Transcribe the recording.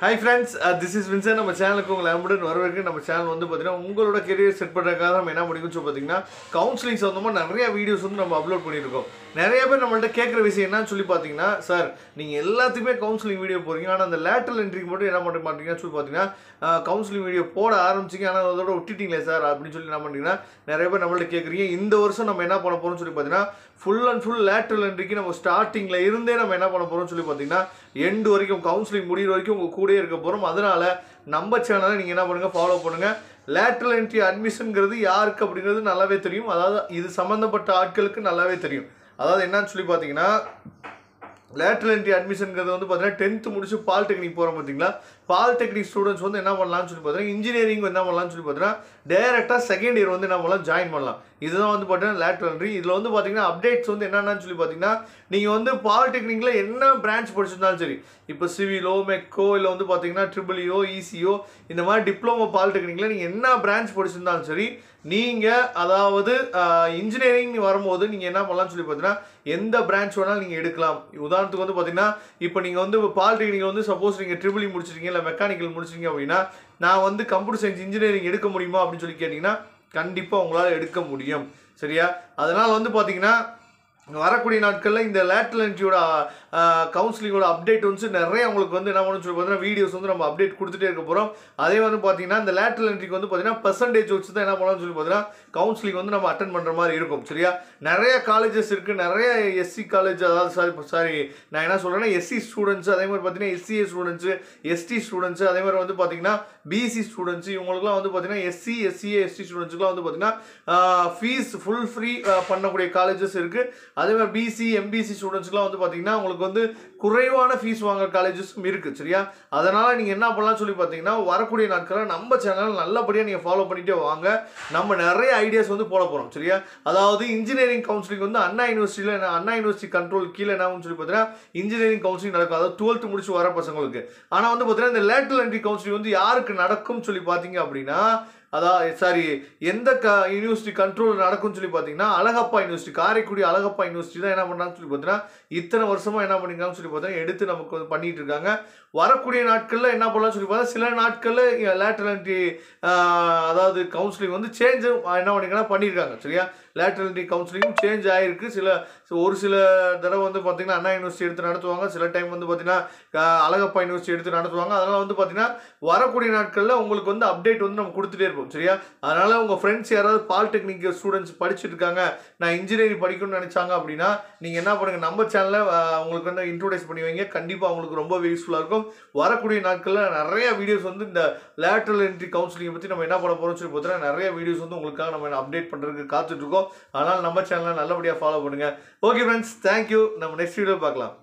hi friends this is Vinson நம்ம சேனலுக்கு உங்களை அன்புடன் வரவேற்கு நம்ம சேனல் வந்து பார்த்தீங்கன்னா உங்களோட கெரியர் செட் பண்ணுறதுக்காக நம்ம என்ன பண்ணிக்கோம் சொல்லி பார்த்தீங்கன்னா கவுன்சிலிங் சம்மந்தமாக நிறைய வீடியோஸ் வந்து நம்ம அப்லோட் பண்ணியிருக்கோம் நிறைய பேர் நம்மள்ட்ட கேட்குற விஷயம் என்னன்னு சொல்லி பார்த்தீங்கன்னா சார் நீங்கள் எல்லாத்துக்குமே கவுன்சிலிங் வீடியோ போகிறீங்க ஆனால் அந்த லேட்டரல் என்ட்ரிக்கு மட்டும் என்ன பண்ண மாட்டீங்கன்னு சொல்லி பார்த்தீங்கன்னா கவுன்சிலிங் வீடியோ போட ஆரம்பிச்சிங்க ஆனால் அதோட விட்டுட்டீங்களே சார் அப்படின்னு சொல்லி என்ன பண்ணுறீங்கன்னா நிறைய பேர் நம்மள்ட்ட கேட்குறீங்க இந்த வருஷம் நம்ம என்ன பண்ண போகிறோம்னு சொல்லி பார்த்தீங்கன்னா ஃபுல் அண்ட் ஃபுல் லேட்டரல் என்ட்ரிக்கு நம்ம ஸ்டார்டிங்கில் இருந்தே நம்ம என்ன பண்ண போகிறோம்னு சொல்லி பார்த்தீங்கன்னா எண்டு வரைக்கும் கவுன்சிலிங் முடிகிற வரைக்கும் உங்கள் கூடயே இருக்க போகிறோம் அதனால் நம்ம சேனலை நீங்கள் என்ன பண்ணுங்கள் ஃபாலோ பண்ணுங்கள் லேட்ரல் என்ட்ரி அட்மிஷனுங்கிறது யாருக்கு அப்படிங்கிறது நல்லாவே தெரியும் அதாவது இது சம்மந்தப்பட்ட ஆட்களுக்கு நல்லாவே தெரியும் அதாவது என்னன்னு சொல்லி பார்த்தீங்கன்னா லேட்ரல் என்ட்ரி அட்மிஷனுங்கிறது வந்து பார்த்தீங்கன்னா டென்த்து முடிச்சு பாலிடெக்னிக் போகிறோம் பார்த்தீங்களா பாலிடெக்னிக் ஸ்டூடெண்ட்ஸ் வந்து என்ன பண்ணலாம்னு சொல்லி பார்த்தீங்கன்னா இன்ஜினியரிங் என்ன பண்ணலாம்னு சொல்லி பார்த்தீங்கன்னா டேரெக்டாக செகண்ட் இயர் வந்து என்ன பண்ணலாம் ஜாயின் பண்ணலாம் இதுதான் வந்து பார்த்தீங்கன்னா லேட்ரல் என்ட்ரி இதில் வந்து பார்த்தீங்கன்னா அப்டேட்ஸ் வந்து என்னென்னு சொல்லி பார்த்தீங்கன்னா நீங்கள் வந்து பாலிடெக்னிக்கில் என்ன பிரான்ச் படிச்சிருந்தாலும் சரி இப்போ சிவிலோ மெக்கோ இல்லை வந்து பார்த்தீங்கன்னா ட்ரிபிளியோ இசியோ இந்த மாதிரி டிப்ளமோ பாலிடெக்னிக்கில் நீங்கள் என்ன பிரான்ச் படிச்சிருந்தாலும் சரி நீங்கள் அதாவது இன்ஜினியரிங் வரும்போது நீங்கள் என்ன பண்ணலாம்னு சொல்லி பார்த்தீங்கன்னா எந்த பிரான்ச் வேணாலும் நீங்கள் எடுக்கலாம் உதாரணத்துக்கு வந்து பார்த்தீங்கன்னா இப்போ நீங்கள் வந்து பாலிடெக்னிக் வந்து சப்போஸ் நீங்கள் ட்ரிபிள் முடிச்சிருக்கீங்க இல்லை மெக்கானிக்கல் முடிச்சிருக்கீங்க அப்படின்னா நான் வந்து கம்ப்யூட்டர் சயின்ஸ் இன்ஜினியரிங் எடுக்க முடியுமா அப்படின்னு சொல்லி கேட்டிங்கன்னா கண்டிப்பாக உங்களால் எடுக்க முடியும் சரியா அதனால் வந்து பார்த்தீங்கன்னா வரக்கூடிய நாட்களில் இந்த லேட்ரல் என்ட்ரியோட கவுன்சிலிங்கோட அப்டேட் வந்து நிறைய உங்களுக்கு வந்து என்ன பண்ணணும் சொல்லி பார்த்தீங்கன்னா வீடியோஸ் வந்து நம்ம அப்டேட் கொடுத்துட்டே இருக்க போகிறோம் அதே வந்து பார்த்தீங்கன்னா இந்த லேட்ரல் என்ட்ரிக்கு வந்து பார்த்தீங்கன்னா பர்சன்டேஜ் வச்சு தான் என்ன பண்ணலாம்னு சொல்லி பார்த்தீங்கன்னா கவுன்சிலிங் வந்து நம்ம அட்டன் பண்ணுற மாதிரி இருக்கும் சரியா நிறைய காலேஜஸ் இருக்குது நிறைய எஸ்சி காலேஜ் அதாவது சாரி சாரி நான் என்ன சொல்கிறேன்னா எஸ்சி ஸ்டூடெண்ட்ஸ் அதே மாதிரி பார்த்தீங்கன்னா எஸ்சிஏ ஸ்டூடெண்ட்ஸு எஸ்டி ஸ்டூடெண்ட்ஸ் அதே மாதிரி வந்து பார்த்தீங்கன்னா பிசி ஸ்டூடெண்ட்ஸ் இவங்களுக்குலாம் வந்து பார்த்தீங்கன்னா எஸ்சி எஸ்சிஏ எஸ்டி ஸ்டூடெண்ட்ஸுக்குலாம் வந்து பார்த்தீங்கன்னா ஃபீஸ் ஃபுல் ஃப்ரீ பண்ணக்கூடிய காலேஜஸ் இருக்குது அதே மாதிரி பிசி எம்பிசி ஸ்டூடெண்ட்ஸ்க்குலாம் வந்து பார்த்தீங்கன்னா உங்களுக்கு வந்து குறைவான ஃபீஸ் வாங்குற காலேஜஸும் இருக்குது சரியா அதனால் நீங்கள் என்ன பண்ணலாம் சொல்லி பார்த்தீங்கன்னா வரக்கூடிய நாட்களில் நம்ம சேனல் நல்லபடியாக நீங்கள் ஃபாலோ பண்ணிகிட்டே வாங்க நம்ம நிறைய ஐடியாஸ் வந்து போட போகிறோம் சரியா அதாவது இன்ஜினியரிங் கவுன்சிலிங் வந்து அண்ணா யூனிவர்சிட்டியில் என்ன அண்ணா யூனிவர்சிட்டி கண்ட்ரோல் கீழே என்ன சொல்லி பார்த்தீங்கன்னா இன்ஜினியரிங் கவுன்சிலிங் நடக்கும் அதாவது டுவெல்த்து முடிச்சு வர பசங்களுக்கு ஆனால் வந்து பார்த்தீங்கன்னா இந்த லேட்டரல் என்ட்ரி கவுன்சிலிங் வந்து யாருக்கு நடக்கும்னு சொல்லி பார்த்தீங்க அப்படின்னா அதான் சாரி எந்த க யூனிவர்சிட்டி கண்ட்ரோல் நடக்கும்னு சொல்லி பார்த்தீங்கன்னா அழகப்பா யூனிவர்சிட்டி காரைக்குடி அழகப்பா யூனிவர்சிட்டி தான் என்ன பண்ணுறாங்கன்னு சொல்லி பார்த்தீங்கன்னா இத்தனை வருஷமாக என்ன பண்ணிருக்காங்கன்னு சொல்லி பார்த்தீங்கன்னா எடுத்து நமக்கு வந்து பண்ணிட்டு இருக்காங்க வரக்கூடிய நாட்களில் என்ன பண்ணலாம்னு சொல்லி பார்த்தா சில நாட்களில் லேட்டரல் என்ட்ரி அதாவது கவுன்சிலிங் வந்து சேஞ்ச் என்ன பண்ணிருக்காங்கன்னா பண்ணியிருக்காங்க சரியா லேட்டரல் என்ட்ரி கவுன்சிலிங்கும் சேஞ்ச் ஆகிருக்கு சில ஒரு சில தடவை வந்து பார்த்தீங்கன்னா அண்ணா யூனிவர்சிட்டி எடுத்து நடத்துவாங்க சில டைம் வந்து பார்த்தீங்கன்னா அழகப்பா யூனிவர்சிட்டி எடுத்து நடத்துவாங்க அதனால் வந்து பார்த்தீங்கன்னா வரக்கூடிய நாட்களில் உங்களுக்கு வந்து அப்டேட் வந்து நம்ம கொடுத்துட்டே இருப்போம் சரியா அதனால் உங்கள் ஃப்ரெண்ட்ஸ் யாராவது பாலிடெக்னிக் ஸ்டூடெண்ட்ஸ் படிச்சுட்டு இருக்காங்க நான் இன்ஜினியரிங் படிக்கணும்னு நினச்சாங்க அப்படின்னா நீங்கள் என்ன பண்ணுங்கள் நம்ம சேனலில் உங்களுக்கு வந்து இன்ட்ரோடியூஸ் பண்ணி வைங்க கண்டிப்பாக அவங்களுக்கு ரொம்ப யூஸ்ஃபுல்லாக இருக்கும் வரக்கூடிய நாட்களில் நிறைய வீடியோஸ் வந்து இந்த லேட்ரல் என்ட்ரி கவுன்சிலிங்கை பற்றி நம்ம என்ன பண்ண போகிறோம்னு சொல்லி பார்த்தீங்கன்னா நிறைய வீடியோஸ் வந்து உங்களுக்காக நம்ம அப்டேட் பண்ணுறதுக்கு காத்துட்ருக்கோம் அதனால் நம்ம சேனலை நல்லபடியாக ஃபாலோ பண்ணுங்கள் ஓகே ஃப்ரெண்ட்ஸ் தேங்க்யூ நம்ம நெக்ஸ்ட் வீடியோ பார்க்கலாம்